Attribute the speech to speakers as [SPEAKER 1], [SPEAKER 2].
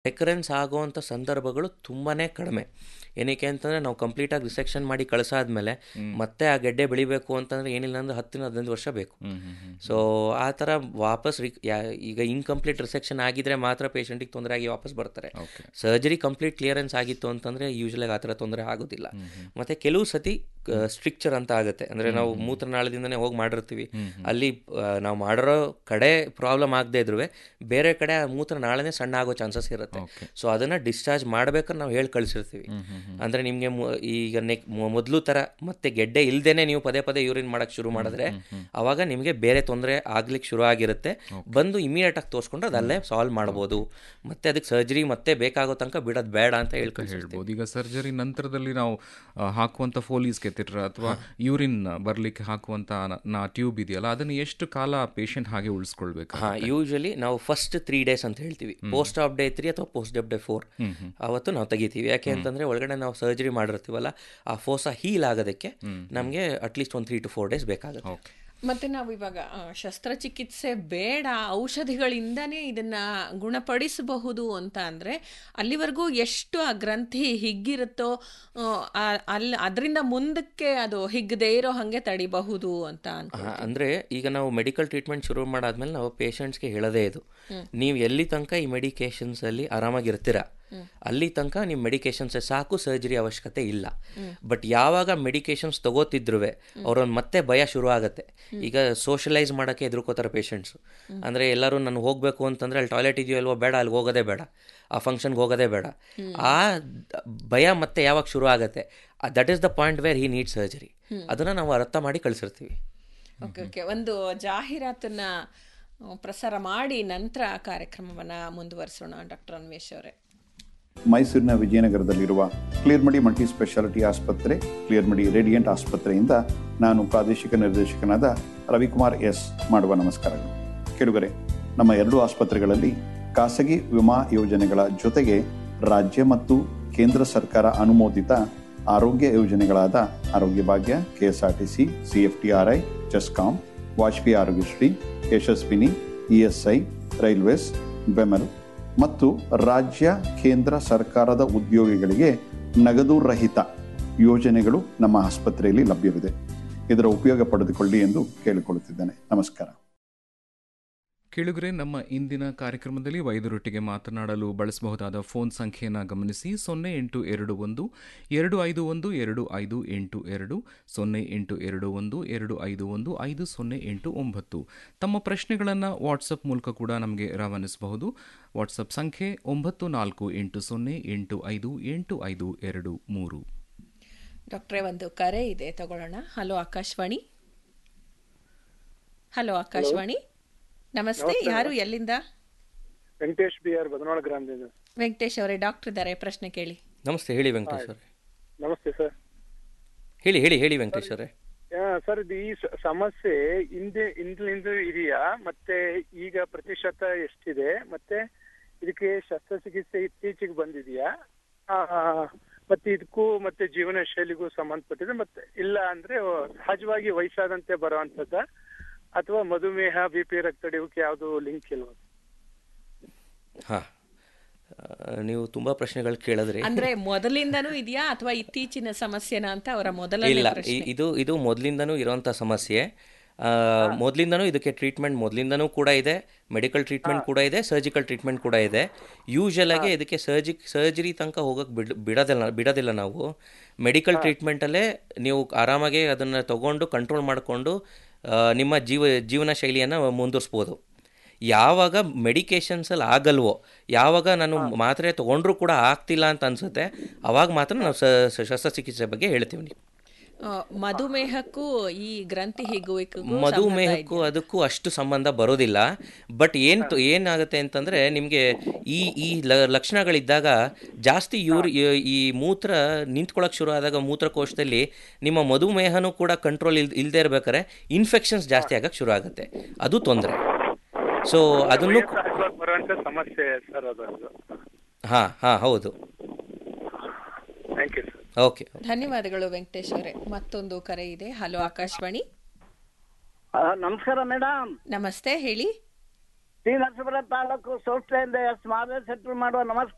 [SPEAKER 1] recurrence ಆಗುವಂಥ ಸಂದರ್ಭಗಳು ತುಂಬಾ ಕಡಿಮೆ ಏನಕ್ಕೆ ಅಂತಂದರೆ ನಾವು ಕಂಪ್ಲೀಟಾಗಿ ರಿಸೆಕ್ಷನ್ ಮಾಡಿ ಕಳಿಸಾದ್ಮೇಲೆ ಮತ್ತೆ ಆ ಗೆಡ್ಡೆ ಬೆಳಿಬೇಕು ಅಂತಂದರೆ ಏನಿಲ್ಲ ಅಂದರೆ ಹತ್ತಿನ ಹದಿನೈದು ವರ್ಷ ಬೇಕು ಸೊ ಆ ಥರ ವಾಪಸ್ ರಿ ಯಾ- ಈಗ ಇನ್ಕಂಪ್ಲೀಟ್ ರಿಸೆಕ್ಷನ್ ಆಗಿದ್ರೆ ಮಾತ್ರ ಪೇಷಂಟಿಗೆ ತೊಂದರೆ ಆಗಿ ವಾಪಸ್ ಬರ್ತಾರೆ
[SPEAKER 2] ಓಕೆ
[SPEAKER 1] ಸರ್ಜರಿ ಕಂಪ್ಲೀಟ್ ಕ್ಲಿಯರೆನ್ಸ್ ಆಗಿತ್ತು ಅಂತಂದರೆ ಯೂಶ್ವಲಾಗಿ ಆ ಥರ ತೊಂದರೆ ಆಗೋದಿಲ್ಲ ಮತ್ತು ಕೆಲವು ಸತಿ ಸ್ಟ್ರಿಕ್ಚರ್ ಅಂತ ಆಗುತ್ತೆ ಅಂದರೆ ನಾವು ಮೂತ್ರನಾಳದಿಂದನೇ ಹೋಗಿ ಮಾಡಿರ್ತೀವಿ ಅಲ್ಲಿ ಆ, ನಾವು ಮಾಡಿರೋ ಕಡೆ ಪ್ರಾಬ್ಲಮ್ ಆಗದೆ ಇದ್ರೂ ಬೇರೆ ಕಡೆ ಆ ಮೂತ್ರನಾಳನೇ ಸಣ್ಣ ಆಗೋ ಚಾನ್ಸಸ್ ಇರುತ್ತೆ
[SPEAKER 2] ಓಕೆ
[SPEAKER 1] ಸೊ ಅದನ್ನು ಡಿಸ್ಚಾರ್ಜ್ ಮಾಡ್ಬೇಕಾದ್ರೆ ನಾವು ಹೇಳಿ ಕಳಿಸಿರ್ತೀವಿ ಅಂದರೆ ನಿಮಗೆ ಈಗ ನೆಕ್ ಮೊದಲು ಥರ ಮತ್ತೆ ಗೆಡ್ಡೆ ಇಲ್ದೇನೆ ನೀವು ಪದೇ ಪದೇ ಯೂರಿನ್ ಮಾಡೋಕ್ಕೆ ಶುರು ಮಾಡಿದ್ರೆ ಅವಾಗ ನಿಮಗೆ ಬೇರೆ ತೊಂದರೆ ಆಗ್ಲಿಕ್ಕೆ ಶುರು ಆಗಿರುತ್ತೆ ಬಂದು ಇಮಿಡಿಯೇಟಾಗಿ ತೋರಿಸ್ಕೊಂಡ್ರೆ ಅದು ಅಲ್ಲೇ ಸಾಲ್ವ್ ಮಾಡ್ಬೋದು ಮತ್ತೆ ಅದಕ್ಕೆ ಸರ್ಜರಿ ಮತ್ತೆ ಬೇಕಾಗೋ ತನಕ ಬಿಡೋದು ಬೇಡ ಅಂತ ಹೇಳಿ ಕಳಿಸ್ತೀವಿ
[SPEAKER 2] ಹೇಳ್ಬೋದು ಈಗ ಸರ್ಜರಿ ನಂತರದಲ್ಲಿ ನಾವು ಆ, ಹಾಕುವಂಥ ಫೋಲೀಸ್ ಕೆತ್ತಿಟ್ರ ಅಥವಾ ಯೂರಿನ್ ಬರಲಿಕ್ಕೆ ಹಾಕುವಂಥ ನಾ ಟ್ಯೂಬ್ ಇದೆಯಲ್ಲ ಅದನ್ನು ಎಷ್ಟು ಕಾಲ ಪೇಷಂಟ್ ಹಾಗೆ ಉಳಿಸ್ಕೊಳ್ಬೇಕು
[SPEAKER 1] ಹಾಂ ಯೂಶಲಿ ನಾವು ಫಸ್ಟ್ ತ್ರೀ ಡೇಸ್ ಅಂತ ಹೇಳ್ತೀವಿ ಪೋಸ್ಟ್ ಆಫ್ ಡೇ ತ್ರೀ ಅಥವಾ ಪೋಸ್ಟ್ ಆಫ್ ಡೇ ಫೋರ್ ಅವತ್ತು ನಾವು ತೆಗಿತೀವಿ ಯಾಕೆ ಅಂತಂದರೆ ಒಳಗಡೆ ನಾವು ಸರ್ಜರಿ ಮಾಡಿರ್ತೀವಲ್ಲ ಆ ಫೋಸ ಹೀಲ್ ಆಗೋದಕ್ಕೆ ನಮಗೆ ಅಟ್ಲೀಸ್ಟ್ ಒಂದು ತ್ರೀ ಟು ಫೋರ್ ಡೇಸ್ ಬೇಕಾಗುತ್ತೆ
[SPEAKER 2] ಓಕೆ
[SPEAKER 3] ಮತ್ತೆ ನಾವು ಇವಾಗ ಆ, ಶಸ್ತ್ರಚಿಕಿತ್ಸೆ ಬೇಡ ಔಷಧಿಗಳಿಂದನೇ ಇದನ್ನ ಗುಣಪಡಿಸಬಹುದು ಅಂತ ಅಂದ್ರೆ ಅಲ್ಲಿವರೆಗೂ ಎಷ್ಟು ಆ ಗ್ರಂಥಿ ಹಿಗ್ಗಿರುತ್ತೋ ಆ, ಆ- ಅಲ್ಲಿ ಅದರಿಂದ ಮುಂದಕ್ಕೆ ಅದು ಹಿಗ್ಗದೇ ಇರೋ ಹಂಗೆ ತಡಿಬಹುದು ಅಂತ ಅನ್ಕೊ
[SPEAKER 1] ಹಾ, ಅಂದ್ರೆ ಈಗ ನಾವು ಮೆಡಿಕಲ್ ಟ್ರೀಟ್ಮೆಂಟ್ ಶುರು ಮಾಡಾದ್ಮೇಲೆ ನಾವು ಪೇಷಂಟ್ಸ್ಗೆ ಹೇಳೋದೇ ಇದು ನೀವು ಎಲ್ಲಿ ತನಕ ಈ ಮೆಡಿಕೇಶನ್ಸ್ ಅಲ್ಲಿ ಆರಾಮಾಗಿರ್ತೀರಾ ಅಲ್ಲಿ ತನಕ ನಿಮ್ಮ ಮೆಡಿಕೇಶನ್ಸ್ ಸಾಕು ಸರ್ಜರಿ ಅವಶ್ಯಕತೆ ಇಲ್ಲ ಬಟ್ ಯಾವಾಗ ಮೆಡಿಕೇಶನ್ಸ್ ತಗೋತಿದ್ರು ಅವ್ರೊಂದು ಮತ್ತೆ ಭಯ ಶುರು ಆಗುತ್ತೆ ಈಗ ಸೋಷಲೈಸ್ ಮಾಡೋಕ್ಕೆ ಎದುರ್ಕೋತಾರೆ ಪೇಷಂಟ್ಸು ಅಂದರೆ ಎಲ್ಲರೂ ನಾನು ಹೋಗಬೇಕು ಅಂತಂದರೆ ಅಲ್ಲಿ ಟಾಯ್ಲೆಟ್ ಇದೆಯೋ ಅಲ್ವೋ ಬೇಡ ಅಲ್ಲಿ ಹೋಗೋದೇ ಬೇಡ ಆ ಫಂಕ್ಷನ್ಗೆ ಹೋಗೋದೇ ಬೇಡ ಆ ದ- ಭಯ ಮತ್ತೆ ಯಾವಾಗ ಶುರು ಆಗುತ್ತೆ that is the point where he need surgery ಅದನ್ನು ನಾವು ಅರ್ಥ ಮಾಡಿ ಕಳಿಸಿರ್ತೀವಿ
[SPEAKER 3] ಓಕೆ ಓಕೆ ಒಂದು ಜಾಹೀರಾತನ್ನ ಆ, ಪ್ರಸಾರ ಮಾಡಿ ನಂತರ ಕಾರ್ಯಕ್ರಮವನ್ನ ಮುಂದುವರಿಸೋಣ ಡಾಕ್ಟರ್ ಅನ್ವೇಶ್ ಅವರೇ
[SPEAKER 4] ಮೈಸೂರಿನ ವಿಜಯನಗರದಲ್ಲಿರುವ ಕ್ಲಿಯರ್ಮಡಿ ಮಲ್ಟಿ ಸ್ಪೆಷಾಲಿಟಿ ಆಸ್ಪತ್ರೆ ಕ್ಲಿಯರ್ಮಡಿ ರೇಡಿಯಂಟ್ ಆಸ್ಪತ್ರೆಯಿಂದ ನಾನು ಪ್ರಾದೇಶಿಕ ನಿರ್ದೇಶಕನಾದ ರವಿಕುಮಾರ್ ಎಸ್ ಮಾಡುವ ನಮಸ್ಕಾರಗಳು ಕೆಡುಗರೆ ನಮ್ಮ ಎರಡೂ ಆಸ್ಪತ್ರೆಗಳಲ್ಲಿ ಖಾಸಗಿ ವಿಮಾ ಯೋಜನೆಗಳ ಜೊತೆಗೆ ರಾಜ್ಯ ಮತ್ತು ಕೇಂದ್ರ ಸರ್ಕಾರ ಅನುಮೋದಿತ ಆರೋಗ್ಯ ಯೋಜನೆಗಳಾದ Arogya Bhagya KSRTC CFTRI CESCOM Vajpayee Arogyashri Yashasvini ESI railways BEML ಮತ್ತು ರಾಜ್ಯ ಕೇಂದ್ರ ಸರ್ಕಾರದ ಉದ್ಯೋಗಿಗಳಿಗೆ ನಗದು ರಹಿತ ಯೋಜನೆಗಳು ನಮ್ಮ ಆಸ್ಪತ್ರೆಯಲ್ಲಿ ಲಭ್ಯವಿದೆ ಇದರ ಉಪಯೋಗ ಪಡೆದುಕೊಳ್ಳಿ ಎಂದು ಕೇಳಿಕೊಳ್ಳುತ್ತಿದ್ದೇನೆ ನಮಸ್ಕಾರ
[SPEAKER 2] ಕೇಳುಗರೆ ನಮ್ಮ ಇಂದಿನ ಕಾರ್ಯಕ್ರಮದಲ್ಲಿ ವೈದ್ಯರೊಟ್ಟಿಗೆ ಮಾತನಾಡಲು ಬಳಸಬಹುದಾದ ಫೋನ್ ಸಂಖ್ಯೆಯನ್ನು ಗಮನಿಸಿ ಸೊನ್ನೆ ಎಂಟು ಎರಡು ಒಂದು ಎರಡು ಐದು ಒಂದು ಎರಡು ಐದು ಎಂಟು ಎರಡು ಸೊನ್ನೆ ಎಂಟು ಎರಡು ಒಂದು ಎರಡು ಐದು ಒಂದು ಐದು ಸೊನ್ನೆ ಎಂಟು ಒಂಬತ್ತು ತಮ್ಮ ಪ್ರಶ್ನೆಗಳನ್ನು ವಾಟ್ಸಪ್ ಮೂಲಕ ಕೂಡ ನಮಗೆ ರವಾನಿಸಬಹುದು ವಾಟ್ಸಪ್ ಸಂಖ್ಯೆ ಒಂಬತ್ತು ನಾಲ್ಕು ಎಂಟು ಸೊನ್ನೆ ಎಂಟು ಐದು ಎಂಟು ಐದು ಎರಡು ಮೂರು
[SPEAKER 3] ಡಾಕ್ಟ್ರೇ ಒಂದು ಕರೆ ಇದೆ ತಗೊಳ್ಳೋಣ ಹಲೋ ಆಕಾಶವಾಣಿ ಹಲೋ ಆಕಾಶವಾಣಿ ನಮಸ್ತೆ ಯಾರು ಎಲ್ಲಿಂದ
[SPEAKER 5] ವೆಂಕಟೇಶ್ ಬಿ ಆರ್ ಬದನಾಳ ಗ್ರಾಮದಿಂದ
[SPEAKER 3] ವೆಂಕಟೇಶ್ ಅವರೇ ಡಾಕ್ಟರ್ ಇದ್ದಾರೆ ಪ್ರಶ್ನೆ ಕೇಳಿ
[SPEAKER 1] ನಮಸ್ತೆ ಹೇಳಿ ವೆಂಕಟೇಶ್ ಅವರೇ
[SPEAKER 5] ನಮಸ್ತೆ ಸರ್
[SPEAKER 1] ಹೇಳಿ ಹೇಳಿ ಹೇಳಿ ವೆಂಕಟೇಶ್ ಅವರೇ
[SPEAKER 5] ಸರ್ ಇದು ಈ ಸ- ಸಮಸ್ಯೆ ಹಿಂದೆ ಹಿಂದಿನಿಂದ ಇದೆಯಾ ಮತ್ತೆ ಈಗ ಪ್ರತಿಶತ ಎಷ್ಟಿದೆ ಮತ್ತೆ ಇದಕ್ಕೆ ಶಸ್ತ್ರಚಿಕಿತ್ಸೆ ಇತ್ತೀಚೆಗೆ ಬಂದಿದೆಯಾ ಆ, ಮತ್ತೆ ಇದಕ್ಕೂ ಮತ್ತೆ ಜೀವನ ಶೈಲಿಗೂ ಸಂಬಂಧಪಟ್ಟಿದೆ ಮತ್ತೆ ಇಲ್ಲ ಅಂದ್ರೆ ಸಹಜವಾಗಿ ವಯಸ್ಸಾದಂತೆ ಬರುವಂತದ್ದ ಅಥವಾ ಮಧುಮೇಹ ಬಿ ಪಿ ರಕ್ತಡಿವುಕ್ಕೆ ಯಾವುದು ಲಿಂಕ್ ಇಲ್ವಾ
[SPEAKER 1] ಹಾಂ ನೀವು ತುಂಬ ಪ್ರಶ್ನೆಗಳು ಕೇಳಿದ್ರಿ
[SPEAKER 3] ಅಂದ್ರೆ ಮೊದಲಿಂದನೂ ಇದೆಯಾ ಅಥವಾ ಇತ್ತೀಚಿನ ಸಮಸ್ಯೆನಾ ಅಂತ ಅವರ ಮೊದಲನೇ
[SPEAKER 1] ಇಲ್ಲ
[SPEAKER 3] ಪ್ರಶ್ನೆ
[SPEAKER 1] ಇ- ಇದು ಇದು ಮೊದಲಿಂದನೂ ಇರೋಂಥ ಸಮಸ್ಯೆ ಮೊದಲಿಂದನೂ ಇದಕ್ಕೆ ಟ್ರೀಟ್ಮೆಂಟ್ ಮೊದಲಿಂದನೂ ಕೂಡ ಇದೆ ಮೆಡಿಕಲ್ ಟ್ರೀಟ್ಮೆಂಟ್ ಕೂಡ ಇದೆ ಸರ್ಜಿಕಲ್ ಟ್ರೀಟ್ಮೆಂಟ್ ಕೂಡ ಇದೆ ಯೂಶಲ್ ಆಗಿ ಇದಕ್ಕೆ ಸರ್ಜಿ ಸರ್ಜರಿ ತನಕ ಹೋಗಕ್ಕೆ ಬಿಡ್ ಬಿಡೋದಿಲ್ಲ ಬಿಡೋದಿಲ್ಲ ನಾವು ಮೆಡಿಕಲ್ ಟ್ರೀಟ್ಮೆಂಟಲ್ಲೇ ನೀವು ಆರಾಮಾಗಿ ಅದನ್ನು ತಗೊಂಡು ಕಂಟ್ರೋಲ್ ಮಾಡಿಕೊಂಡು ನಿಮ್ಮ ಜೀವ ಜೀವನ ಶೈಲಿಯನ್ನು ಮುಂದುವರಿಸ್ಬೋದು ಯಾವಾಗ ಮೆಡಿಕೇಶನ್ಸಲ್ಲಿ ಆಗಲ್ವೋ ಯಾವಾಗ ನಾನು ಮಾತ್ರೆ ತೊಗೊಂಡ್ರೂ ಕೂಡ ಆಗ್ತಿಲ್ಲ ಅಂತ ಅನಿಸುತ್ತೆ ಅವಾಗ ಮಾತ್ರ ನಾವು ಸ ಸ- ಶಸ್ತ್ರಚಿಕಿತ್ಸೆ ಬಗ್ಗೆ ಹೇಳ್ತೀವಿ ನೀವು
[SPEAKER 3] ಆ, ಮಧುಮೇಹಕ್ಕೂ ಈ ಗ್ರಂಥಿ ಹಿಗ್ಗುವಿಕೆಗೂ
[SPEAKER 1] ಮಧುಮೇಹಕ್ಕೂ ಅದಕ್ಕೂ ಅಷ್ಟು ಸಂಬಂಧ ಬರೋದಿಲ್ಲ ಬಟ್ ಏನು ಏನಾಗುತ್ತೆ ಅಂತಂದರೆ ನಿಮಗೆ ಈ ಈ ಲ- ಲಕ್ಷಣಗಳಿದ್ದಾಗ ಜಾಸ್ತಿ ಇವ್ರು ಈ ಮೂತ್ರ ನಿಂತ್ಕೊಳ್ಳೋಕೆ ಶುರು ಆದಾಗ ಮೂತ್ರಕೋಶದಲ್ಲಿ ನಿಮ್ಮ ಮಧುಮೇಹನೂ ಕೂಡ ಕಂಟ್ರೋಲ್ ಇಲ್ ಇಲ್ಲದೆ ಇರ್ಬೇಕಾದ್ರೆ ಇನ್ಫೆಕ್ಷನ್ಸ್ ಜಾಸ್ತಿ ಆಗಕ್ಕೆ ಶುರು ಆಗುತ್ತೆ ಅದು ತೊಂದರೆ ಸೊ ಅದನ್ನು
[SPEAKER 5] ಸಹಜವಾಗಿ ಬರುವಂತ ಸಮಸ್ಯೆ ಸರ್ ಅದು
[SPEAKER 1] ಹಾಂ ಹಾಂ ಹೌದು
[SPEAKER 5] ಥ್ಯಾಂಕ್ ಯು ಸರ್
[SPEAKER 1] ಓಕೆ
[SPEAKER 3] ಧನ್ಯವಾದಗಳು ವೆಂಕಟೇಶ್ ಅವರೇ ಮತ್ತೊಂದು ಕರೆ ಇದೆ ಹಲೋ ಆಕಾಶವಾಣಿ
[SPEAKER 6] ಆ, ನಮಸ್ಕಾರ ಮೇಡಮ್
[SPEAKER 3] ನಮಸ್ತೆ ಹೇಳಿ
[SPEAKER 6] ಶ್ರೀ ನರಸೀಪುರ ತಾಲೂಕು ಸೋಸ್ಟೆಯಿಂದ ಎಸ್ ಮಾದೇವ್ ಸೆಟ್ಲ್ ಮಾಡುವ ನಮಸ್ಕಾರ